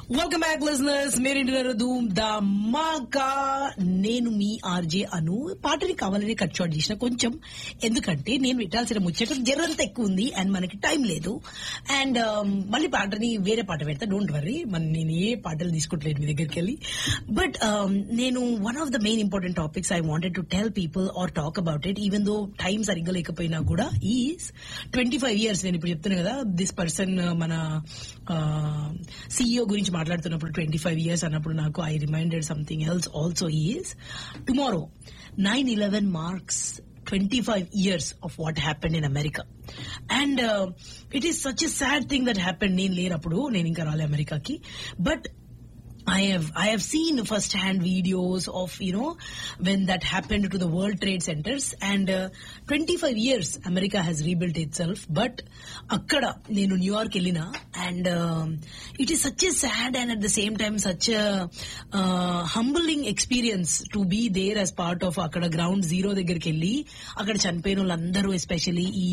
Welcome back listeners మీరింటున్నారు ధూమ్ ధమాకా నేను మీ RJ అను పాటని కావాలని కట్ షార్ట్ చేసిన కొంచెం ఎందుకంటే నేను పెట్టాల్సిన ముచ్చట జరంత ఎక్కువ ఉంది అండ్ మనకి టైం లేదు అండ్ మళ్ళీ పాటని వేరే పాట పెడతా డోంట్ వర్రీ మన నేను ఏ పాటలు తీసుకుంటలేదు మీ దగ్గరికి వెళ్ళి బట్ నేను one of the main important topics I wanted to tell people or talk about it even though time సరిగ్గా లేకపోయినా కూడా ఈస్ ట్వంటీ ఫైవ్ ఇయర్స్ నేను ఇప్పుడు చెప్తున్నా కదా దిస్ పర్సన్ మన సిఇఓ గురించి మాట్లాడుతున్నప్పుడు ట్వంటీ ఫైవ్ ఇయర్స్ అన్నప్పుడు నాకు I reminded something else also is tomorrow nine eleven marks 25 years of what happened in America. And uh, it is such a sad thing that happened నేను లేనప్పుడు నేను ఇంకా రాలే అమెరికాకి but I have I have seen first hand videos of you know when that happened to the World Trade Centers and uh, 25 years America has rebuilt itself but అక్కడ నేను New York వెళ్ళిన and it is such a sad and at the same time such humbling experience to be there as part of అక్కడ ground zero దగ్గరికి వెళ్ళి అక్కడ చనిపోయిన వాళ్ళందరూ especially ఈ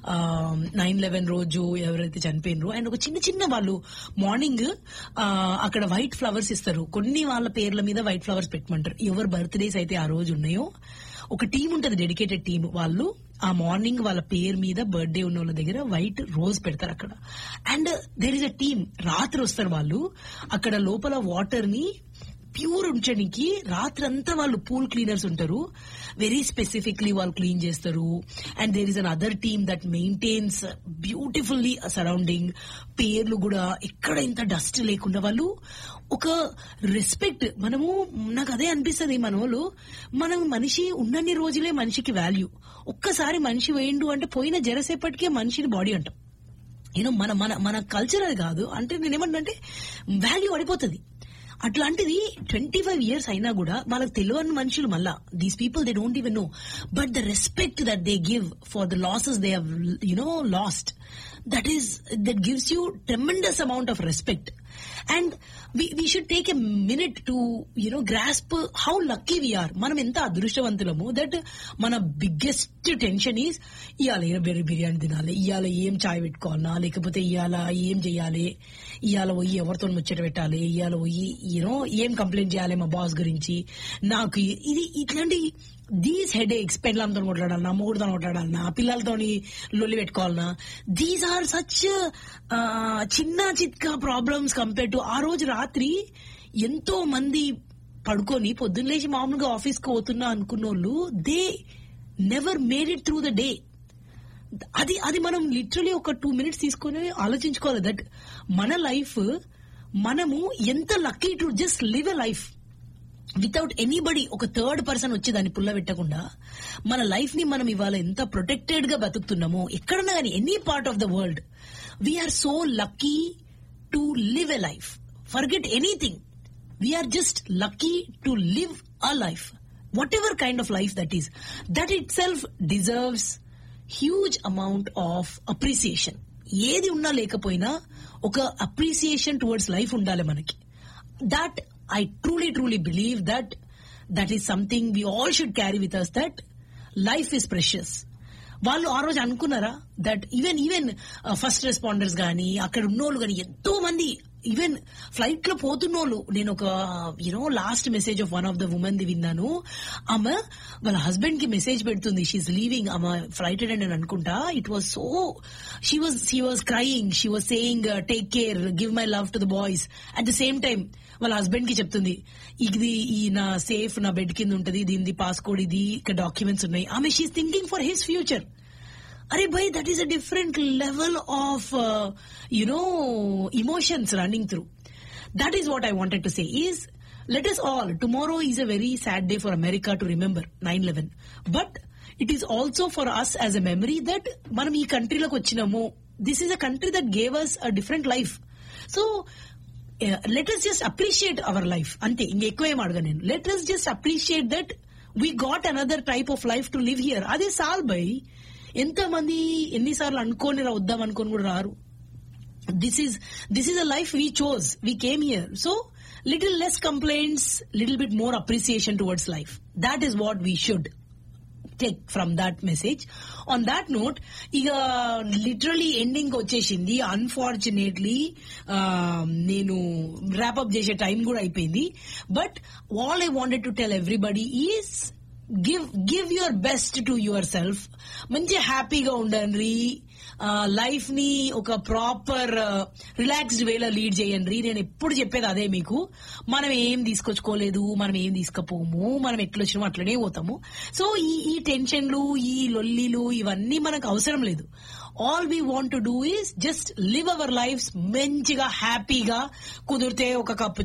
నైన్ లెవెన్ రోజు ఎవరైతే చనిపోయినరో అండ్ ఒక చిన్న చిన్న వాళ్ళు మార్నింగ్ అక్కడ వైట్ ఫ్లవర్స్ ఇస్తారు కొన్ని వాళ్ళ పేర్ల మీద వైట్ ఫ్లవర్స్ పెట్టమంటారు ఎవరు బర్త్డేస్ అయితే ఆ రోజు ఉన్నాయో ఒక టీం ఉంటది డెడికేటెడ్ టీం వాళ్ళు ఆ మార్నింగ్ వాళ్ళ పేరు మీద బర్త్డే ఉన్న వాళ్ళ దగ్గర వైట్ రోజ్ పెడతారు అక్కడ and there is a team రాత్రి వస్తారు వాళ్ళు అక్కడ లోపల వాటర్ ని ప్యూర్ ఉంచడానికి రాత్రంతా వాళ్ళు పూల్ క్లీనర్స్ ఉంటారు వెరీ స్పెసిఫిక్లీ వాళ్ళు క్లీన్ చేస్తారు and there is an other team that maintains beautifully surrounding పేర్లు కూడా ఎక్కడ ఇంత డస్ట్ లేకుండా వాళ్ళు ఒక రెస్పెక్ట్ మనము నాకు అదే అనిపిస్తుంది మన వాళ్ళు మనం మనిషి ఉన్నన్ని రోజులే మనిషికి వాల్యూ ఒక్కసారి మనిషి వేయండు అంటే పోయిన జరసేపటికే మనిషిని బాడీ అంటాం యూనో మన మన మన కల్చర్ అది కాదు అంటే నేనేమంటే వాల్యూ పడిపోతుంది అట్లాంటిది ట్వంటీ ఫైవ్ ఇయర్స్ అయినా కూడా వాళ్ళకి తెలియని మనుషులు మళ్ళా these people they don't even know but the respect that they give for the losses they you know lost that is that gives you tremendous amount of respect and we should take a minute to you know grasp how lucky we are మనం ఎంత అదృష్టవంతులము that మన biggest tension is ఇవాళ ఏం బిర్యానీ తినాలి ఇవాళ ఏం చాయ్ పెట్టుకోవాలన్నా లేకపోతే ఇవాళ ఏం చెయ్యాలి ఇవాళ పోయి ఎవరితో ముచ్చట పెట్టాలి ఇవాళ పోయి యూనో ఏం కంప్లైంట్ చేయాలి మా బాస్ గురించి నాకు ఇది ఇట్లాంటి దీస్ హెడ్ ఏక్స్ పెళ్ళంతో కొట్లాడాలన్నా మూడుతో కొట్లాడాలన్నా పిల్లలతో లొల్లి పెట్టుకోవాలన్నా దీస్ ఆర్ సచ్ చిన్న చిత్కా ప్రాబ్లమ్స్ కంపేర్ టు ఆ రోజు రాత్రి ఎంతో మంది పడుకొని పొద్దున్న లేచి మామూలుగా ఆఫీస్ కు పోతున్నా అనుకున్న వాళ్ళు they never made it through the day అది అది మనం లిటరలీ ఒక టూ మినిట్స్ తీసుకొని ఆలోచించుకోవాలి దట్ మన లైఫ్ మనము ఎంత lucky to just live a life without anybody ఒక థర్డ్ పర్సన్ వచ్చి దాన్ని పుల్ల పెట్టకుండా మన లైఫ్ ని మనం ఇవాళ ఎంత ప్రొటెక్టెడ్ గా బతుకుతున్నామో ఎక్కడన్నా కానీ any part of the world we are so lucky to live a life forget anything we are just lucky to live a life whatever kind of life that is that itself deserves huge amount of appreciation ఏది ఉన్నా లేకపోయినా ఒక appreciation towards life ఉండాలి మనకి that I truly, truly believe that that is something we all should carry with us that life is precious. వాళ్ళు ఆ రోజు అనుకున్నారా that even even first responders గానీ అక్కడ ఉన్నోళ్ళు గానీ ఎంతో మంది ఈవెన్ ఫ్లైట్ లో పోతున్నోళ్ళు నేను ఒక you know last message of one of the women the విన్నాను ఆమె వాళ్ళ హస్బెండ్ కి మెసేజ్ పెడుతుంది షీఈ్ లీవింగ్ ఆమె ఫ్లైట్ అటెండెంట్ అనుకుంటా it was so she was she was crying she was saying take care give my love to the boys at the same time వాళ్ళ husband కి చెప్తుంది ఇది ఈ నా సేఫ్ నా బెడ్ కింద ఉంటది దీనిది పాస్కోడ్ ఇది ఇక్కడ డాక్యుమెంట్స్ ఉన్నాయి ఆమె she's thinking for his future అరే by that is a different level of you know emotions running through that is what I wanted to say is let us all tomorrow is a very sad day for America to remember nine eleven but it is also for us as a memory that మనం ఈ కంట్రీలోకి వచ్చినాము this is a country that gave us a different life so let us just appreciate our life అంతే ఇంకెక్కువ ఏం అడగా నేను let us just appreciate that we got another type of life to live here అదే సాల్ by ఎంత మంది ఎన్నిసార్లు అనుకోని రా వద్దాం అనుకోని కూడా రారు this is this is a life we chose we came here so little less complaints little bit more appreciation towards life that is what we should take from that message on that note ఇక literally ending వచ్చేసింది unfortunately నేను wrap up చేసే time కూడా అయిపోయింది but all I wanted to tell everybody is give give your best to yourself మంచి హ్యాపీగా ఉండండి life ని ఒక ప్రాపర్ రిలాక్స్డ్ వేలో లీడ్ చేయండి నేను ఎప్పుడు చెప్పేది అదే మీకు మనం ఏం తీసుకొచ్చుకోలేదు మనం ఏం తీసుకుపోము మనం ఎట్లా వచ్చినామో అట్లనే పోతాము సో ఈ ఈ టెన్షన్లు ఈ లొల్లిలు ఇవన్నీ మనకు అవసరం లేదు all we want to do is just live our life మంచిగా హ్యాపీగా కుదిరితే ఒక కప్పు